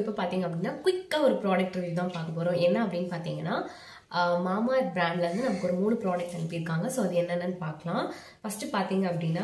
இப்போ பார்த்தீங்க அப்படின்னா குயிக்காக ஒரு ப்ராடக்ட் ரிவ்யூ தான் பார்க்க போகிறோம் என்ன அப்படின்னு பார்த்தீங்கன்னா ஆஹ் மாமா பிராண்ட்லேருந்து நமக்கு ஒரு மூணு ப்ராடக்ட் அனுப்பியிருக்காங்க ஸோ அது என்னென்னு பார்க்கலாம் ஃபஸ்ட்டு பார்த்தீங்க அப்படின்னா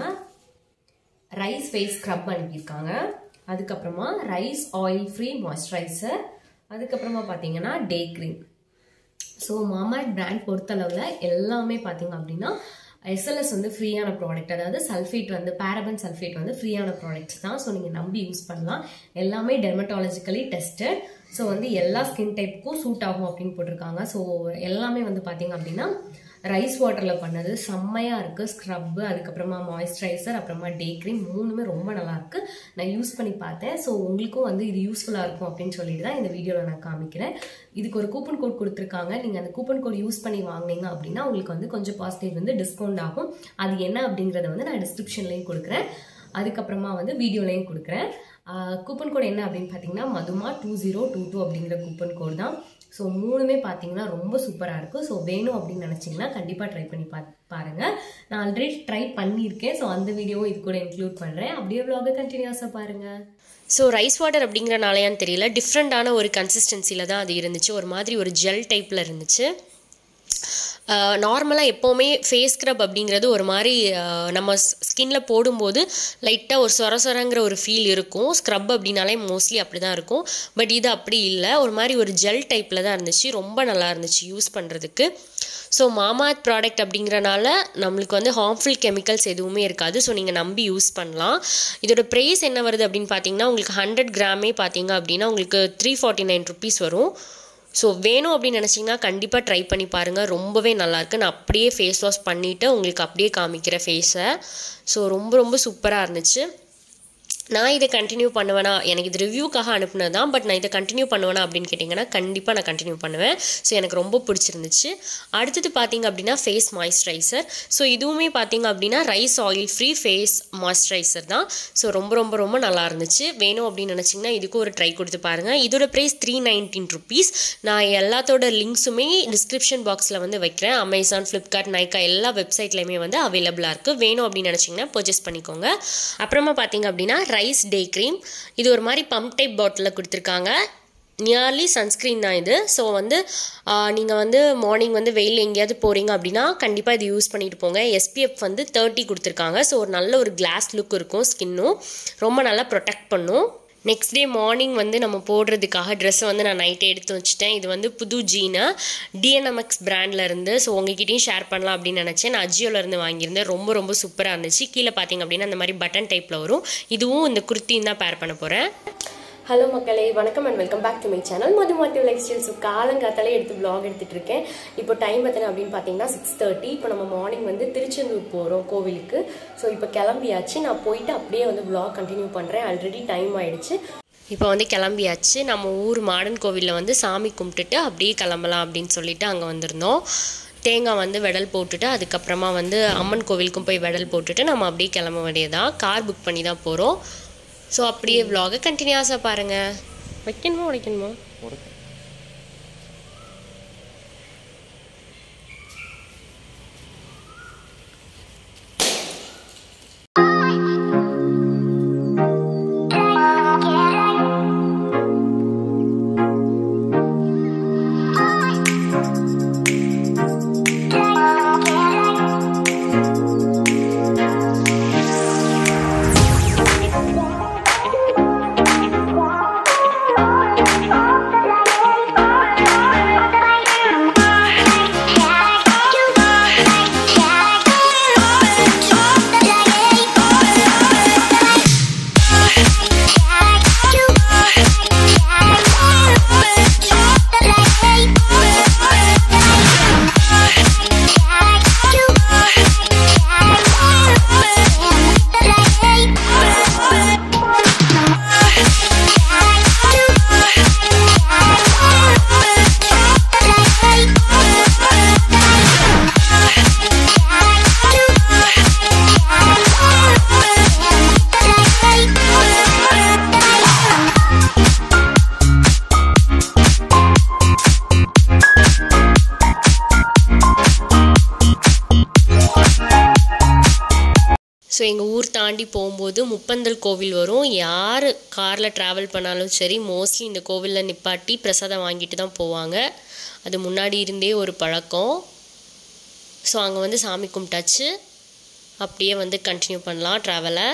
ரைஸ் ஃபேஸ் ஸ்க்ரப் அனுப்பியிருக்காங்க அதுக்கப்புறமா ரைஸ் ஆயில் ஃப்ரீ மாய்ஸ்சரைசர் அதுக்கப்புறமா பார்த்தீங்கன்னா day cream so Mama brand பொறுத்தளவில் எல்லாமே பார்த்தீங்க அப்படின்னா எஸ்எல்எஸ் வந்து ஃப்ரீயான ப்ராடக்ட் அதாவது சல்ஃபேட் வந்து பேரபன் சல்ஃபேட் வந்து ஃப்ரீயான ப்ராடக்ட்ஸ் தான் ஸோ நீங்கள் நம்பி யூஸ் பண்ணலாம் எல்லாமே டெர்மட்டாலஜிக்கலி டெஸ்டட் ஸோ வந்து எல்லா ஸ்கின் டைப்புக்கும் சூட் ஆகும் அப்படின்னு போட்டிருக்காங்க ஸோ எல்லாமே வந்து பார்த்தீங்க அப்படின்னா ரைஸ் வாட்டரில் பண்ணது செம்மையாக இருக்குது ஸ்க்ரப்பு அதுக்கப்புறமா மாய்ஸ்சரைசர் அப்புறமா டே க்ரீம் மூணுமே ரொம்ப நல்லா இருக்கு நான் யூஸ் பண்ணி பார்த்தேன் ஸோ உங்களுக்கும் வந்து இது யூஸ்ஃபுல்லாக இருக்கும் அப்படின்னு சொல்லிட்டு தான் இந்த வீடியோவில் நான் காமிக்கிறேன் இதுக்கு ஒரு கூப்பன் கோட் கொடுத்துருக்காங்க நீங்கள் அந்த கூப்பன் கோட் யூஸ் பண்ணி வாங்குனீங்க அப்படின்னா உங்களுக்கு வந்து கொஞ்சம் பாசிட்டிவ் வந்து டிஸ்கவுண்ட் ஆகும் அது என்ன அப்படிங்கிறத வந்து நான் டிஸ்கிரிப்ஷன்லையும் கொடுக்குறேன் அதுக்கப்புறமா வந்து வீடியோலையும் கொடுக்குறேன் கூப்பன் கோட் என்ன அப்படின்னு பார்த்தீங்கன்னா Madhuma two zero two two அப்படிங்கிற கூப்பன் கோட் தான் ஸோ மூணுமே பார்த்தீங்கன்னா ரொம்ப சூப்பராக இருக்குது ஸோ வேணும் அப்படின்னு நினச்சிங்கன்னா கண்டிப்பாக ட்ரை பண்ணி பா பாருங்கள் நான் ஆல்ரெடி ட்ரை பண்ணியிருக்கேன் ஸோ அந்த வீடியோவும் இது கூட இன்க்ளூட் பண்ணுறேன் அப்படியே vlog கண்டினியூஸாக பாருங்கள் ஸோ ரைஸ் வாட்டர் அப்படிங்கிறனாலயான்னு தெரியல டிஃப்ரெண்ட்டான ஒரு கன்சிஸ்டன்சியில் தான் அது இருந்துச்சு ஒரு மாதிரி ஒரு ஜெல் டைப்பில் இருந்துச்சு நார்மலாக எப்போவுமே ஃபேஸ் ஸ்க்ரப் அப்படிங்கிறது ஒரு மாதிரி அஹ், நம்ம ஸ்கின்ல போடும்போது லைட்டாக ஒரு சொர சொரங்கிற ஒரு ஃபீல் இருக்கும் ஸ்க்ரப் அப்படின்னாலே மோஸ்ட்லி அப்படி தான் இருக்கும் பட் இது அப்படி இல்லை ஒரு மாதிரி ஒரு ஜெல் டைப்பில் தான் இருந்துச்சு ரொம்ப நல்லா இருந்துச்சு யூஸ் பண்ணுறதுக்கு ஸோ மாமாத் ப்ராடக்ட் அப்படிங்கிறனால நம்மளுக்கு வந்து ஹார்ம்ஃபுல் கெமிக்கல்ஸ் எதுவுமே இருக்காது ஸோ நீங்கள் நம்பி யூஸ் பண்ணலாம் இதோட ப்ரைஸ் என்ன வருது அப்படின்னு பார்த்தீங்கன்னா உங்களுக்கு ஹண்ட்ரட் கிராமே பார்த்தீங்க அப்படின்னா உங்களுக்கு த்ரீ ஃபார்ட்டி நைன் ருபீஸ் வரும் ஸோ வேணும் அப்படின்னு நினச்சிங்கன்னா கண்டிப்பாக ட்ரை பண்ணி பாருங்கள் ரொம்பவே நல்லாயிருக்கு நான் அப்படியே ஃபேஸ் வாஷ் பண்ணிவிட்டு உங்களுக்கு அப்படியே காமிக்கிறேன் ஃபேஸை ஸோ ரொம்ப ரொம்ப சூப்பராக இருந்துச்சு நான் இதை கண்டினியூ பண்ணுவேனா எனக்கு இது ரிவ்யூக்காக அனுப்புனது தான் பட் நான் இதை கண்டினியூ பண்ணுவேனா அப்படின்னு கேட்டிங்கன்னா கண்டிப்பாக நான் கண்டினியூ பண்ணுவேன் ஸோ எனக்கு ரொம்ப பிடிச்சிருந்துச்சு அடுத்தது பார்த்தீங்க அப்படின்னா ஃபேஸ் மாய்ஸ்சரைசர் ஸோ இதுவுமே பார்த்தீங்க அப்படின்னா rice oil free face moisturiser தான் ஸோ ரொம்ப ரொம்ப ரொம்ப நல்லா இருந்துச்சு வேணும் அப்படின்னு நினச்சிங்கன்னா இதுக்கும் ஒரு ட்ரை கொடுத்து பாருங்கள் இதோட ப்ரைஸ் த்ரீ நைன்டீன் ருபீஸ் நான் எல்லாத்தோட லிங்க்ஸுமே டிஸ்கிரிப்ஷன் பாக்ஸில் வந்து வைக்கிறேன் அமேசான் ஃப்ளிப்கார்ட் நைக்கா எல்லா வெப்சைட்லையுமே வந்து அவைலபிளாக இருக்குது வேணும் அப்படின்னு நினச்சிங்கன்னா பர்ச்சேஸ் பண்ணிக்கோங்க அப்புறமா பார்த்தீங்க அப்படின்னா ரைஸ் டே க்ரீம் இது ஒரு மாதிரி பம்ப் டைப் பாட்டிலில் கொடுத்துருக்காங்க நியர்லி சன்ஸ்க்ரீன் தான் இது ஸோ வந்து நீங்கள் வந்து மார்னிங் வந்து வெயில் எங்கேயாவது போகிறீங்க அப்படின்னா கண்டிப்பாக இது யூஸ் பண்ணிட்டு போங்க எஸ்பிஎஃப் வந்து தேர்ட்டி கொடுத்துருக்காங்க ஸோ ஒரு நல்ல ஒரு கிளாஸ் லுக் இருக்கும் ஸ்கின்னும் ரொம்ப நல்லா ப்ரொடெக்ட் பண்ணும் நெக்ஸ்ட் டே மார்னிங் வந்து நம்ம போடுறதுக்காக ட்ரெஸ்ஸை வந்து நான் நைட்டே எடுத்து வச்சுட்டேன் இது வந்து புது ஜீனு டிஎன்எம்எக்ஸ் பிராண்ட்ல இருந்து ஸோ உங்ககிட்டயும் ஷேர் பண்ணலாம் அப்படின்னு நினச்சேன் நான் அஜியோல இருந்து வாங்கியிருந்தேன் ரொம்ப ரொம்ப சூப்பராக இருந்துச்சு கீழே பார்த்தீங்க அப்படின்னா அந்த மாதிரி பட்டன் டைப்பில் வரும் இதுவும் இந்த குர்த்தியும் தான் பேர் பண்ண போகிறேன் ஹலோ மக்களே வணக்கம் and welcome back to my channel Madhu motive lifestyle so காலங்காத்தாலே எடுத்து vlog எடுத்துட்டு இருக்கேன் இப்போ டைம் எத்தனை அப்படின்னு பார்த்தீங்கன்னா சிக்ஸ் தேர்ட்டி இப்போ நம்ம மார்னிங் வந்து திருச்செந்தூர் போகிறோம் கோவிலுக்கு ஸோ இப்போ கிளம்பியாச்சு நான் போயிட்டு அப்படியே வந்து vlog கண்டினியூ பண்ணுறேன் ஆல்ரெடி டைம் ஆயிடுச்சு இப்போ வந்து கிளம்பியாச்சு நம்ம ஊர் மாடன் கோவிலில் வந்து சாமி கும்பிட்டுட்டு அப்படியே கிளம்பலாம் அப்படின்னு சொல்லிட்டு அங்கே வந்திருந்தோம் தேங்காய் வந்து வெடல் போட்டுட்டு அதுக்கப்புறமா வந்து அம்மன் கோவிலுக்கும் போய் வெடல் போட்டுட்டு நம்ம அப்படியே கிளம்ப வேண்டியதான் கார் புக் பண்ணி தான் போகிறோம் ஸோ அப்படியே vlog கண்டினியூஸாக பாருங்கள் வைக்கணுமா உடைக்கணுமா Thank ஸோ எங்கள் ஊர் தாண்டி போகும்போது முப்பந்தல் கோவில் வரும் யார் காரில் ட்ராவல் பண்ணாலும் சரி மோஸ்ட்லி இந்த கோவிலில் நிப்பாட்டி பிரசாதம் வாங்கிட்டு தான் போவாங்க அது முன்னாடி இருந்தே ஒரு பழக்கம் ஸோ அங்கே வந்து சாமி கும்பிட்டாச்சு அப்படியே வந்து கண்டினியூ பண்ணலாம் ட்ராவலை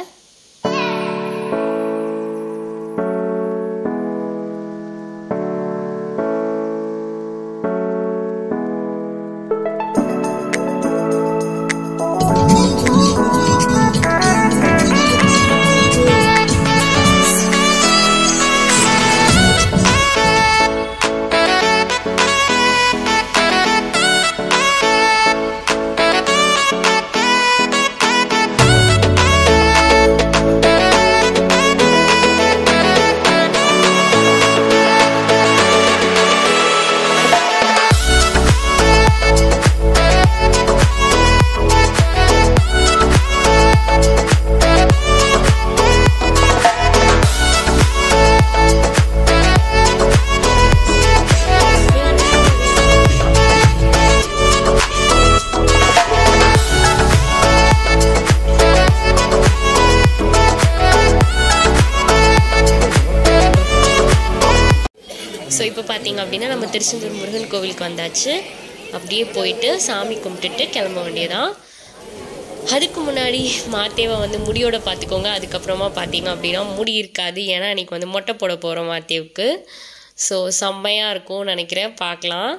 ஸோ இப்போ பார்த்தீங்க அப்படின்னா நம்ம திருச்செந்தூர் முருகன் கோவிலுக்கு வந்தாச்சு அப்படியே போயிட்டு சாமி கும்பிட்டுட்டு கிளம்ப வேண்டியதான் அதுக்கு முன்னாடி மாத்தேவை வந்து முடியோட பார்த்துக்கோங்க அதுக்கப்புறமா பார்த்தீங்க அப்படின்னா முடி இருக்காது ஏன்னா அன்றைக்கி வந்து மொட்டை போட போகிறோம் மாத்தேவுக்கு ஸோ செம்மையாக இருக்கும்னு நினைக்கிறேன் பார்க்கலாம்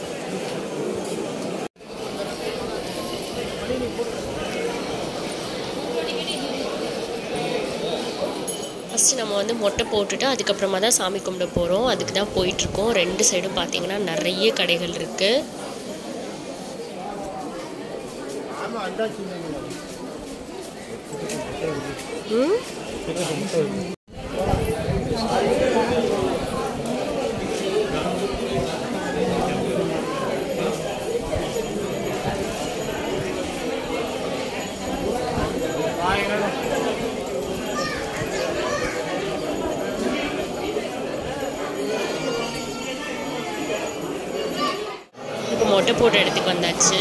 ஃபஸ்ட்டு நம்ம வந்து மொட்டை போட்டுட்டு அதுக்கப்புறமா தான் சாமி கும்பிட போகிறோம் அதுக்கு தான் போயிட்டுருக்கோம் ரெண்டு சைடும் பார்த்தீங்கன்னா நிறைய கடைகள் இருக்குது ம் இப்போ மொட்டை போட்ட இடத்துக்கு வந்தாச்சு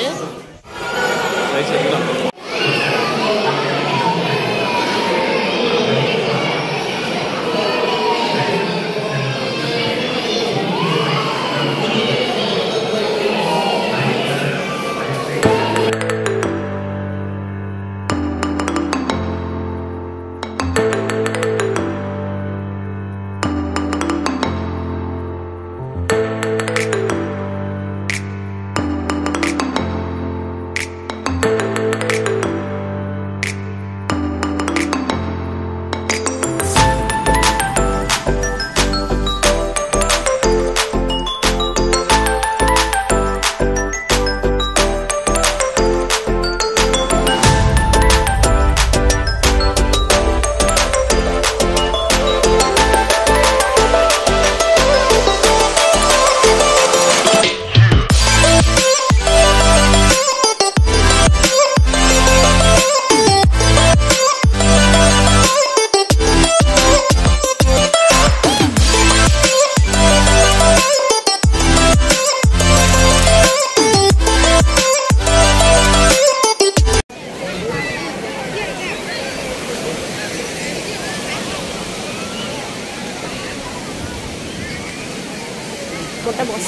மொட்டை பாஸ்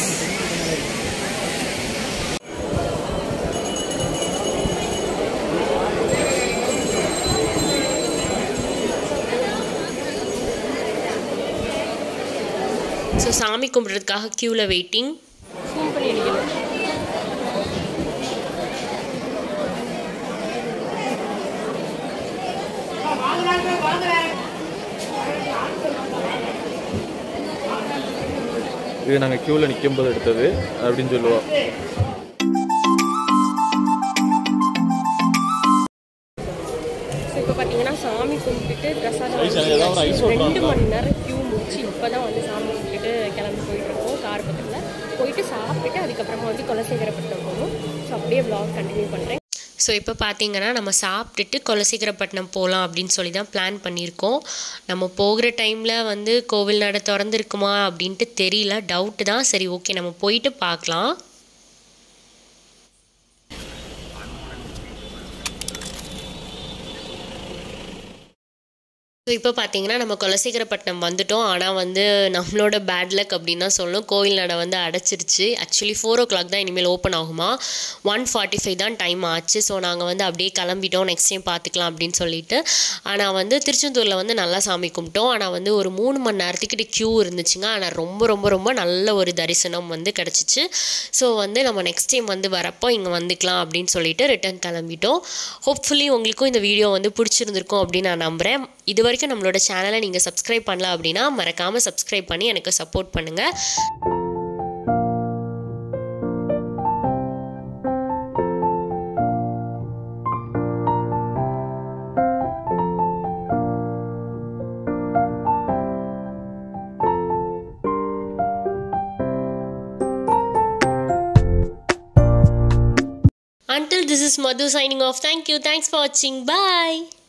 ஸோ சாமி கும்பிட்றதுக்காக க்யூவில் வெயிட்டிங் இது நாங்கள் க்யூவில் நிற்கும்போது எடுத்தது அப்படின்னு சொல்லுவோம் ஸோ இப்போ பார்த்தீங்கன்னா சாமி கும்பிட்டுட்டு பிரசாதம் வாங்கியாச்சு. ரெண்டு மணி நேரம் க்யூ முடிச்சு இப்போ தான் வந்து சாமி கும்பிட்டுட்டு கிளம்பி போயிட்டுருக்கோம் கார் பக்கத்தில் போயிட்டு சாப்பிட்டுட்டு அதுக்கப்புறமா வந்து குலசேகரப்பட்டினம் போகணும் ஸோ அப்படியே vlog கண்டினியூ பண்ணுறேன் ஸோ இப்போ பார்த்தீங்கன்னா நம்ம சாப்பிட்டுட்டு குலசேகரப்பட்டினம் போகலாம் அப்படின்னு சொல்லி தான் பிளான் பண்ணியிருக்கோம் நம்ம போகிற டைமில் வந்து கோவில் நட திறந்துருக்குமா அப்படின்ட்டு தெரியல டவுட்டு தான் சரி ஓகே நம்ம போயிட்டு பார்க்கலாம் ஸோ இப்போ பார்த்தீங்கன்னா நம்ம குலசேகரப்பட்டினம் வந்துட்டோம் ஆனால் வந்து நம்மளோட பேட் லக் அப்படின்னு தான் சொல்லணும் கோயில் நடை வந்து அடைச்சிருச்சு ஆக்சுவலி ஃபோர் ஓ கிளாக் தான் இனிமேல் ஓப்பன் ஆகுமா ஒன் ஃபார்ட்டி ஃபைவ் தான் டைம் ஆச்சு ஸோ நாங்கள் வந்து அப்படியே கிளம்பிட்டோம் நெக்ஸ்ட் டைம் பார்த்துக்கலாம் அப்படின்னு சொல்லிட்டு ஆனால் வந்து திருச்செந்தூரில் வந்து நல்லா சாமி கும்பிட்டோம் ஆனால் வந்து ஒரு மூணு மணி நேரத்துக்கிட்ட க்யூ இருந்துச்சுங்க ஆனால் ரொம்ப ரொம்ப ரொம்ப நல்ல ஒரு தரிசனம் வந்து கிடச்சிச்சு ஸோ வந்து நம்ம நெக்ஸ்ட் டைம் வந்து வரப்போ இங்கே வந்துக்கலாம் அப்படின்னு சொல்லிட்டு ரிட்டர்ன் கிளம்பிட்டோம் ஹோப்ஃபுல்லி உங்களுக்கும் இந்த வீடியோ வந்து பிடிச்சிருந்திருக்கும் அப்படின்னு நான் நம்புகிறேன் இது வரைக்கும் நம்மளோட சேனலை நீங்கள் சப்ஸ்கிரைப் பண்ணல அப்படின்னா மறக்காமல் சப்ஸ்கிரைப் பண்ணி எனக்கு சப்போர்ட் பண்ணுங்கள் Until this is Madhu signing off. Thank you. Thanks for watching. Bye.